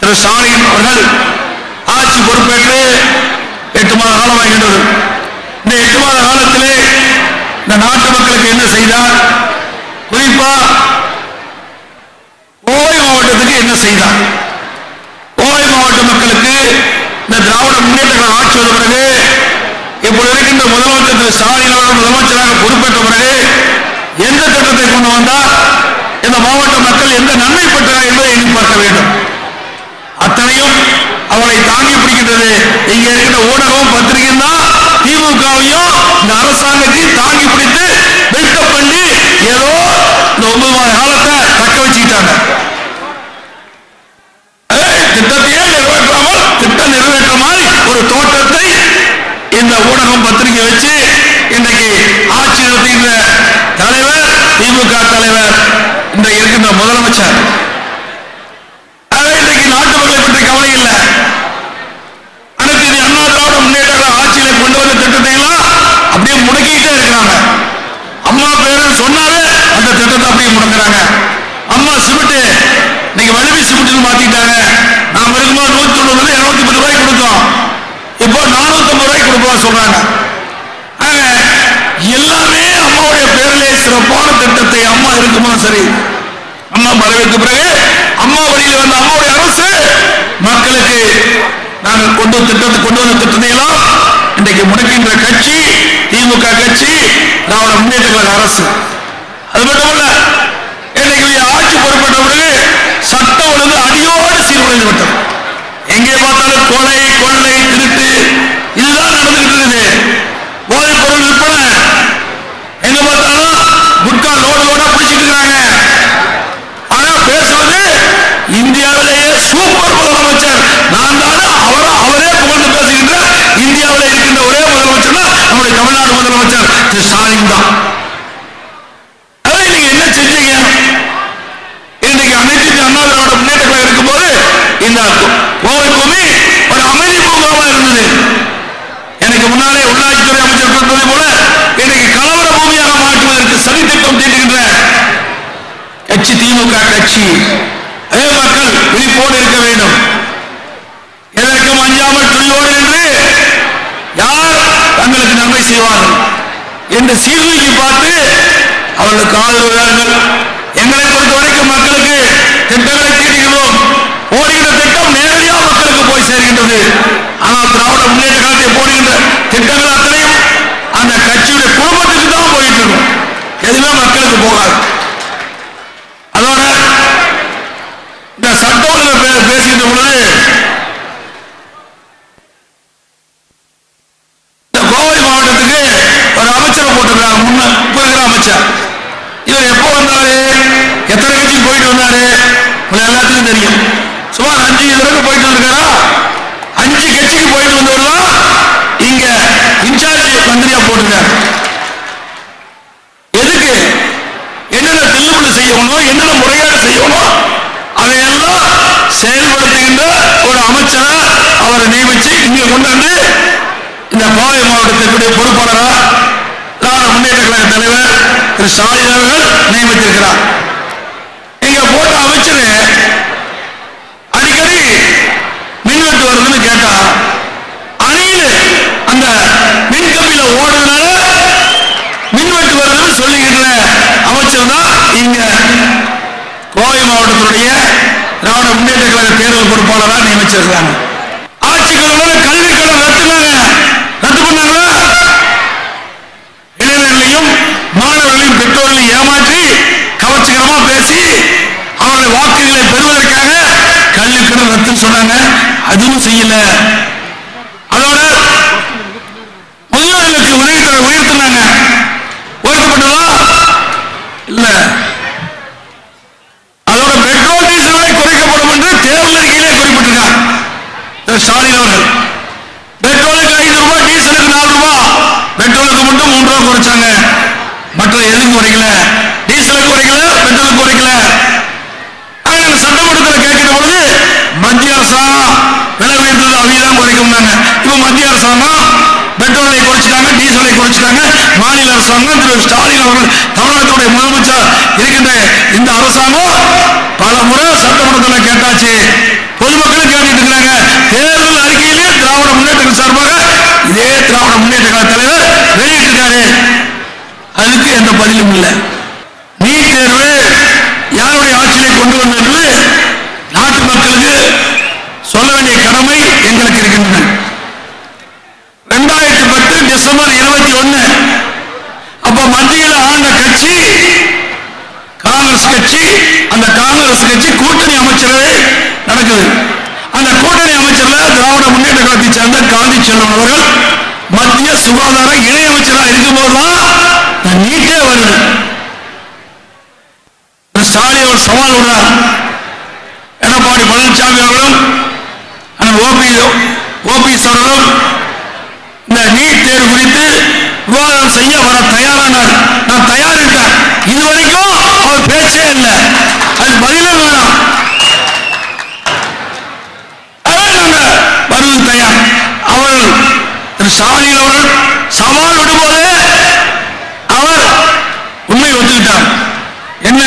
திரு ஸ்டாலின் அவர்கள் ஆட்சி பொறுப்பேற்று எட்டு மாத காலமாகின்றது இந்த எட்டு மாத காலத்திலே இந்த நாட்டு மக்களுக்கு என்ன செய்தார் குறிப்பா கோவை மாவட்டத்துக்கு என்ன செய்தார் கோவை மாவட்ட மக்களுக்கு இந்த திராவிட முன்னேற்ற கழகம் ஆட்சி வந்த பிறகு இப்பொழுது இருக்கின்ற முதலமைச்சர் திரு ஸ்டாலின் அவர்கள் முதலமைச்சராக பொறுப்பேற்ற பிறகு எந்த திட்டத்தை கொண்டு வந்தார் இந்த மாவட்ட மக்கள் எந்த நன்மை பெற்றார் என்பதை எண்ணி பார்க்க வேண்டும் அத்தனையும் அவரை தாங்கி பிடிக்கின்றது இங்க இருக்கிற ஊடகம் பத்திரிகையும் தான் திமுகவையும் இந்த அரசாங்கத்தையும் தாங்கி பிடித்து பில்டப் பண்ணி ஏதோ இந்த ஒன்பது மாத காலத்தை தக்க வச்சுக்கிட்டாங்க ஏய், திட்டத்தையே நிறைவேற்றாமல் திட்டம் நிறைவேற்ற மாதிரி ஒரு தோட்டத்தை இந்த ஊடகம் பத்திரிகை வச்சு இன்றைக்கு ஆட்சி நடத்துகின்ற தலைவர் திமுக தலைவர் இன்றைக்கு இருக்கின்ற முதலமைச்சர் ஆகவே இன்றைக்கு நாட்டு மக்களை பற்றி கவலை இல்லை அனைத்து இந்திய அண்ணா திராவிட முன்னேற்ற கழக ஆட்சியில கொண்டு வந்த திட்டத்தை எல்லாம் அப்படியே முடக்கிட்டே இருக்கிறாங்க அம்மா பேரு சொன்னாலே அந்த திட்டத்தை அப்படியே முடக்குறாங்க அம்மா சிமெண்ட் இன்னைக்கு வலிமை சிமெண்ட் மாத்திட்டாங்க நாம இருக்கும்போது நூத்தி தொண்ணூறு இருநூத்தி பத்து ரூபாய்க்கு கொடுத்தோம் இப்போ நானூத்தி ஐம்பது ரூபாய்க்கு கொடுப்போம் சொல்றாங்க ஆக, எல்லாமே அம்மாவுடைய பேரிலே சிறப்பான திட்டத்தை அம்மா இருக்கும்போது சரி அம்மா பதவிக்கு பிறகு அம்மா வழியில் வந்த அம்மாவுடைய அரசு மக்களுக்கு நாங்கள் கொண்டு வந்த திட்டத்தை கொண்டு வந்த திட்டத்தை எல்லாம் இன்றைக்கு முடக்கின்ற கட்சி திமுக கட்சி திராவிட முன்னேற்ற கழக அரசு அது மட்டுமல்ல இன்னைக்கு ஆட்சி பொறுப்பேற்ற பிறகு சட்டம் ஒழுங்கு அடியோடு சீர்குலைந்து விட்டது எங்கே பார்த்தாலும் கொலை கொள்ளை திருட்டு இதுதான் நடந்துகிட்டு இருக்குது போதைப் பொருள் விற்பனை எங்க பார்த்தாலும் குட்கா லோடு லோடா பிடிச்சிட்டு இருக்காங்க ஆனா பேசுவது இந்தியாவிலேயே சூப்பர் முதலமைச்சர் நான் தானே அவரா அவரே புகழ்ந்து பேசுகின்ற இந்தியாவில் இருக்கின்ற ஒரே முதலமைச்சர் நம்முடைய தமிழ்நாடு முதலமைச்சர் திரு ஸ்டாலின் தான் அதை நீங்க என்ன செஞ்சீங்க இன்னைக்கு அனைத்து இந்திய அண்ணா திராவிட முன்னேற்ற கழகம் இருக்கும்போது இந்த கோவை பூமி ஒரு அமைதி பூங்காவா இருந்தது எனக்கு முன்னாலே உள்ளாட்சித்துறை அமைச்சர் சொல்வதை போல இன்னைக்கு கலவர பூமியாக மாற்றுவதற்கு சதித்திட்டம் தீட்டுகின்ற கட்சி திமுக கட்சி அதே மக்கள் விழிப்போடு இருக்க வேண்டும் எதற்கும் அஞ்சாமல் துணியோடு நின்று யார் தங்களுக்கு நன்மை செய்வார்கள் என்று சீர்தூக்கி பார்த்து அவர்களுக்கு ஆதரவு தாருங்கள் எங்களை பொறுத்த வரைக்கும் மக்களுக்கு திட்டங்களை தீட்டுகிறோம் போடுகின்ற திட்டம் நேரடியாக மக்களுக்கு போய் சேர்கின்றது ஆனால் திராவிட முன்னேற்ற கழகத்தை போடுகின்ற திட்டங்கள் அத்தனையும் அந்த கட்சியுடைய குடும்பத்துக்கு தான் போயிட்டு இருக்கும் எதுவுமே மக்களுக்கு போகாது அதோட இந்த சட்ட ஒழுங்கு பே- பேசுகின்ற பொழுது இந்த கோவை மாவட்டத்துக்கு ஒரு அமைச்சரை போட்டிருக்காங்க முன்ன இப்ப இருக்கிற அமைச்சர் இவர் எப்போ வந்தாரு எத்தனை கட்சிக்கு போயிட்டு வந்தாரு உங்களை எல்லாத்துக்கும் தெரியும் சுமார் அஞ்சு தடவை போயிட்டு வந்திருக்காரா அஞ்சு கட்சிக்கு போயிட்டு வந்தவர் தான் இங்க இன்சார்ஜ் மந்திரியா போட்டிருக்காரு எதுக்கு என்னென்ன தில்லுமுள்ளு செய்யணும் என்னென்ன முறையீடு செய்யணும் அதையெல்லாம் செயல்படுத்துகின்ற ஒரு அமைச்சரை அவரை நியமிச்சு இங்க கொண்டாந்து இந்த கோவை மாவட்டத்திற்குரிய பொறுப்பாளரா திராவிட முன்னேற்ற கழக தலைவர் திரு ஸ்டாலின் அவர்கள் நியமித்திருக்கிறார் இங்க போட்ட அமைச்சர் அடிக்கடி மின்வெட்டு வருதுன்னு கேட்டா அணியில் அந்த மின்கம்பியில ஓடுறதுனால மின்வெட்டு வருதுன்னு சொல்லுகின்ற அமைச்சர் தான் இங்க கோவை மாவட்டத்தினுடைய திராவிட முன்னேற்ற கழக தேர்தல் பொறுப்பாளராக நியமிச்சிருக்காங்க ஆட்சிக்கு வந்தவுடனே கல்வி கடன் ரத்துனாங்க ரத்து பண்ணாங்களா இளைஞர்களையும் மாணவர்களையும் பெற்றோர்களையும் ஏமாற்றி கவர்ச்சிகரமா பேசி அவருடைய வாக்குகளை பெறுவதற்காக கல்வி கடன் ரத்துன்னு சொன்னாங்க அதுவும் செய்யல அதோட முதியோர்களுக்கு உதவித்தொகை உயர்த்தினாங்க உயர்த்தப்பட்டதா இல்ல அதோட பெட்ரோல் டீசல் விலை குறைக்கப்படும் என்று தேர்தல் அறிக்கையிலே குறிப்பிட்டிருக்கார் திரு ஸ்டாலின் அவர்கள் பெட்ரோலுக்கு ஐந்து ரூபாய் டீசலுக்கு நாலு ரூபாய் பெட்ரோலுக்கு மட்டும் மூன்று ரூபாய் குறைச்சாங்க மற்ற எதுவும் குறைக்கல டீசலுக்கு குறைக்கல பெட்ரோலுக்கு குறைக்கல ஆனா நாங்க சட்டமன்றத்தில் கேட்கிற பொழுது மத்திய அரசாங்கம் விலை உயர்ந்தது அவைதான் குறைக்கும்னாங்க இப்ப மத்திய அரசாங்கம் பெட்ரோலை குறைச்சிட்டாங்க டீசலை குறைச்சிட்டாங்க மாநில அரசாங்கம் திரு ஸ்டாலின் அவர்கள் தமிழகத்துடைய முதலமைச்சர் இருக்கின்ற இந்த அரசாங்கம் பல முறை சட்டமன்றத்தில் கேட்டாச்சு பொதுமக்களை சொல்ல வேண்டிய கடமை எங்களுக்கு இருக்கின்றன ரெண்டாயிரத்தி பத்து டிசம்பர் இருபத்தி ஒன்னு அப்ப மத்தியில் ஆண்ட கட்சி காங்கிரஸ் கட்சி அந்த காங்கிரஸ் கட்சி கூட்டணி அமைச்சரவை நடக்குது அந்த கூட்டணி அமைச்சர்ல திராவிட முன்னேற்ற கழகத்தை சேர்ந்த காந்தி செல்வன் அவர்கள் மத்திய சுகாதார இணை அமைச்சராக இருக்கும்போதுதான் இந்த நீட்டே வருது திரு ஸ்டாலின் அவர் சவால் விடுறார் எடப்பாடி பழனிசாமி அவர்களும் அண்ணன் ஓபி ஓபிஎஸ் அவர்களும் இந்த நீட் தேர்வு குறித்து விவாதம் செய்ய வர தயாரானார் நான் தயாரிட்டார் இதுவரைக்கும் அவர் பேச்சே இல்லை அது பதிலே வேணாம் அதான் நாங்க வருவது தயார் அவர்கள் திரு ஸ்டாலின் அவர்கள் சவால் விடும்போது அவர் உண்மை ஒத்துக்கிட்டார் என்ன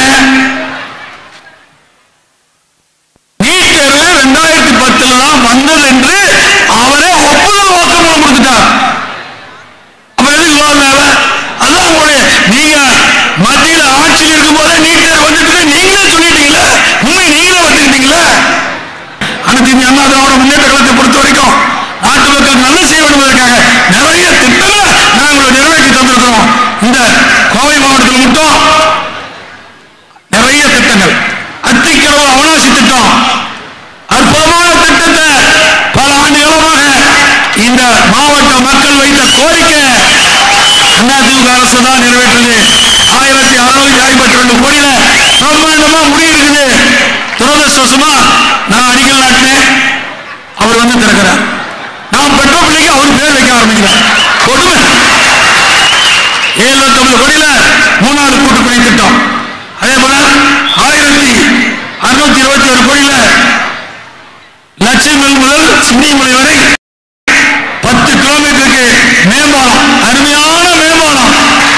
நீட் தேர்வு ரெண்டாயிரத்தி பத்துல தான் வந்தது என்று அவரே ஒப்புதல் வாக்குமூலம் கொடுத்துட்டார் அப்ப எதுக்கு விவாதம் தேவை? அதான் உங்களுடைய நீங்க மத்தியில ஆட்சியில் இருக்கும்போதே நீட் தேர்வு வந்துட்டு நீங்களே சொல்லிட்டீங்களே உண்மை நீங்களே வந்துக்கிட்டீங்களே அனைத்து இந்திய அண்ணா திராவிட முன்னேற்ற கழகத்தை பொறுத்த வரைக்கும் நாட்டு மக்களுக்கு நல்ல செய்ய வேண்டுவதற்காக நிறைய திட்டங்களை நாங்கள் நிறைவேற்றி தந்திருக்கிறோம் இந்த கோவை மாவட்டத்தில் மட்டும் நிறைய திட்டங்கள் அத்திக்கடவு அவனாசி திட்டம் அற்புதமான திட்டத்தை பல ஆண்டு காலமாக இந்த மாவட்ட மக்கள் வைத்த கோரிக்கை அதிமுக அரசு தான் நிறைவேற்றது ஆயிரத்தி அறுநூத்தி ஐம்பத்தி ரெண்டு கோடியில பிரம்மாண்டமா முடியிருக்குது துரதிருஷ்டவசமா நான் அடிக்கல் நாட்டினேன் அவர் வந்து திறக்கிறார் நான் பெற்ற பிள்ளைக்கு அவர் பேர் வைக்க ஆரம்பிக்கிறார் கொடுமை ஏழுநூத்தி கோடியில மூணாவது கூட்டுக்குடி திட்டம் அதே போல ஆயிரத்தி அறுநூத்தி இருபத்தி ஒரு கோடியில லட்சுமி முதல் சின்னிமலை வரை பத்து கிலோமீட்டருக்கு மேம்பாலம் அருமையான மேம்பாலம்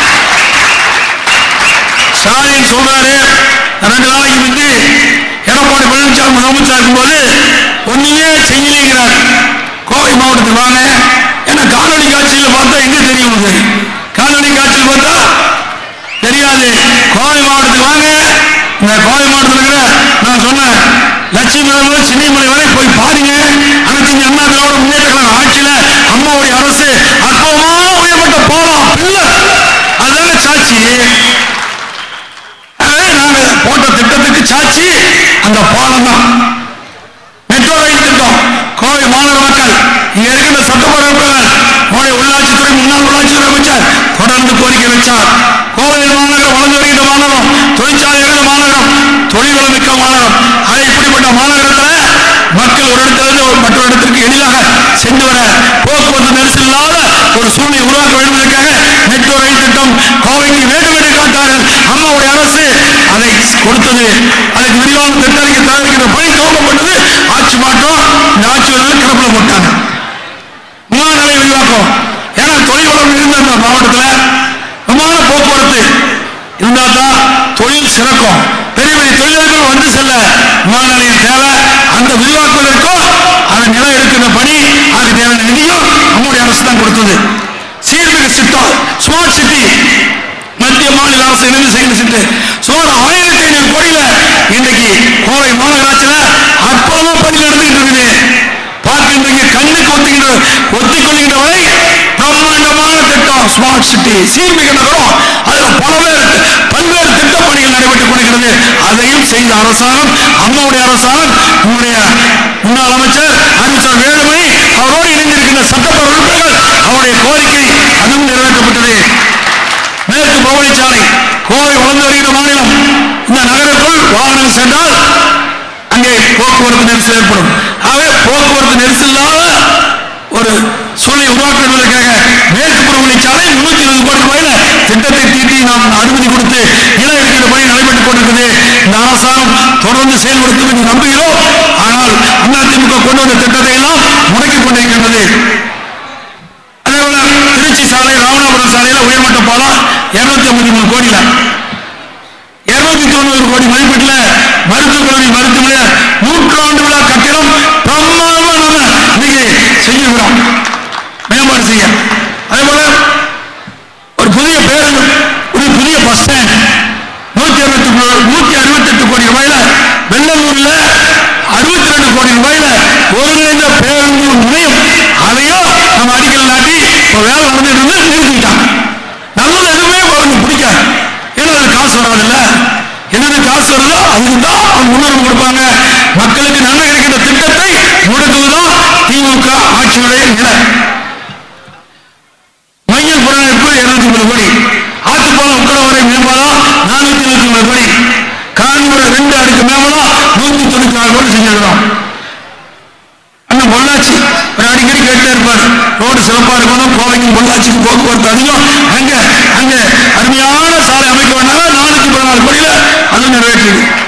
ஸ்டாலின் சொல்றாரு ரெண்டு நாளைக்கு முந்தி எடப்பாடி பழனிசாமி முதலமைச்சர் இருக்கும்போது ஒண்ணுமே செய்யலைங்கிறார் கோவை மாவட்டத்துக்கு வாங்க ஏன்னா காணொலி காட்சியில் பார்த்தா எங்க தெரியும் உங்களுக்கு காணொலி காட்சியில் பார்த்தா தெரியாது கோவை மாவட்டத்துக்கு வாங்க இந்த கோவை மாவட்டத்தில் இருக்கிற நான் சொன்னேன் லட்சுமி முதல் சின்னிமலை வரை போய் பாருங்க அனைத்து இந்திய அண்ணா திராவிட முன்னேற்ற கழக ஆட்சியில அம்மாவுடைய அரசு அற்புதமான உயர்மட்ட பாலம் பிள்ளை அதுதானே சாட்சி ஆகவே நாங்க போட்ட திட்டத்துக்கு சாட்சி அந்த பாலம் தான் மெட்ரோ ரயில் திட்டம் கோவை மாநகர மக்கள் இங்க இருக்கின்ற சட்டமன்ற உறுப்பினர் கோவை உள்ளாட்சித்துறை முன்னாள் உள்ளாட்சித்துறை அமைச்சர் தொடர்ந்து கோரிக்கை வச்சார் கோவை மாநகரம் வளர்ந்து வருகின்ற மாநகரம் தொழிற்சாலை நிறைந்த மாநகரம் தொழில் வளமிக்க மாநகரம் ஆக இப்படிப்பட்ட மாநகரத்தில் மக்கள் ஒரு இடத்திலிருந்து ஒரு மற்றொரு இடத்திற்கு எளிதாக சென்று வர போக்குவரத்து நெரிசல் இல்லாத ஒரு சூழ்நிலை உருவாக்க வேண்டுவதற்காக மெட்ரோ ரயில் திட்டம் கோவைக்கு வேண்டும் என்று காட்டார்கள் அம்மாவுடைய அரசு அதை கொடுத்தது அதுக்கு விரிவான திட்டறிக்கை தயாரிக்கிற பணி துவக்கப்பட்டது ஆட்சி மாற்றம் இந்த ஆட்சி வந்து கிடப்பில போட்டாங்க விமான நிலைய விரிவாக்கம் ஏன்னா தொழில் வளம் இருந்த அந்த மாவட்டத்தில் விமான போக்குவரத்து இருந்தா தான் தொழில் சிறக்கும் பெரிய பெரிய தொழிலாளர்கள் வந்து செல்ல விமான நிலையம் தேவை அந்த விரிவாக்குவதற்கும் அந்த நிலம் எடுக்கிற பணி அதுக்கு தேவையான நிதியும் நம்முடைய அரசு தான் கொடுத்தது சீர்மிகு திட்டம் ஸ்மார்ட் சிட்டி மத்திய மாநில அரசு இணைந்து செய்து சென்று சுமார் ஆயிரத்தி ஐநூறு கோடியில இன்றைக்கு கோவை மாநகராட்சியில அற்புதமா பணி நடந்துகிட்டு இருக்குது பார்க்கின்றீங்க கண்ணுக்கு ஒத்துக்கின்ற ஒத்திக்கொள்கின்ற வரை பிரம்மாண்டமான திட்டம் ஸ்மார்ட் சிட்டி சீர்மிகு நகரம் அதுல பல்வேறு பல்வேறு திட்ட பணிகள் நடைபெற்றுக் கொண்டிருக்கிறது அதையும் செய்த அரசாங்கம் அம்மாவுடைய அரசாங்கம் நம்முடைய முன்னாள் அமைச்சர் அறிவிச்சர் வேலுமணி அவரோடு இணைந்திருக்கின்ற சட்டமன்ற உறுப்பினர்கள் அவருடைய கோரிக்கை அதுவும் நிறைவேற்றப்பட்டது மேற்கு பவனிச்சாலை கோவை வளர்ந்து வருகிற மாநிலம் இந்த நகருக்குள் வாகனம் சென்றால் அங்கே போக்குவரத்து நெரிசல் ஏற்படும் ஆகவே போக்குவரத்து நெரிசல் இல்லாத ஒரு சூழ்நிலை உருவாக்குவதற்காக மேற்கு புறவழிச்சாலை முன்னூத்தி இருபது கோடி ரூபாயில திட்டத்தை தீட்டி நாம் அனுமதி கொடுத்து நிலம் எடுக்கிற பணி நடைபெற்றுக் கொண்டிருக்கிறது இந்த அரசாங்கம் தொடர்ந்து செயல்படுத்தும் என்று நம்புகிறோம் ஆனால் அதிமுக கொண்டு வந்த திட்டத்தை எல்லாம் முடக்கிக் கொண்டிருக்கின்றது அதே போல திருச்சி சாலை ராமநாதபுரம் சாலையில உயர்மட்ட பாலம் இருநூத்தி ஐம்பத்தி மூணு கோடியில இருநூத்தி தொண்ணூறு கோடி மதிப்பீட்டுல மருத்துவக் கல்லூரி மருத்துவமனை நூற்றாண்டு விழா கட்டிடம் பிரம்மாண்டமா நாம இன்னைக்கு செஞ்சிருக்கிறோம் மேம்பாடு செய்ய அதே போல ஒரு புதிய பேருந்து ஒரு புதிய பஸ் ஸ்டாண்ட் நூத்தி அறுபத்தி நூத்தி அறுபத்தி எட்டு கோடி ரூபாயில வெள்ளலூர்ல அறுபத்தி ரெண்டு கோடி ரூபாயில ஒரு இப்ப வேலை நடந்துட்டு இருந்து நிறுத்திட்டாங்க நல்லது எதுவுமே அவனுக்கு பிடிக்காது ஏன்னா அது காசு வராதுல்ல என்னென்ன காசு வருதோ அதுக்கு தான் அவங்க முன்னுரிமை கொடுப்பாங்க மக்களுக்கு நன்மை கிடைக்கிற திட்டத்தை முடக்குவதுதான் திமுக ஆட்சியுடைய நிலை மையல் புறநமைப்பு இருநூத்தி மூணு கோடி ஆத்துப்பாலம் உக்கடவரை மேம்பாலம் நானூத்தி இருபத்தி மூணு கோடி கான்முறை ரெண்டு அடுக்கு மேம்பாலம் நூத்தி தொண்ணூத்தி நாலு கோடி செஞ்சிருக்கிறோம் அண்ணன் பொள்ளாச்சி ஒரு அடிக்கடி கேட்டே இருப்பார் ரோடு சிறப்பா இருக்கணும் கோவைக்கும் பொள்ளாச்சிக்கு போக்குவரத்து அதிகம் அங்க அங்க அருமையான சாலை அமைக்க வேண்டாம் நானூத்தி பதினாலு கோடியில அது நிறைவேற்றியது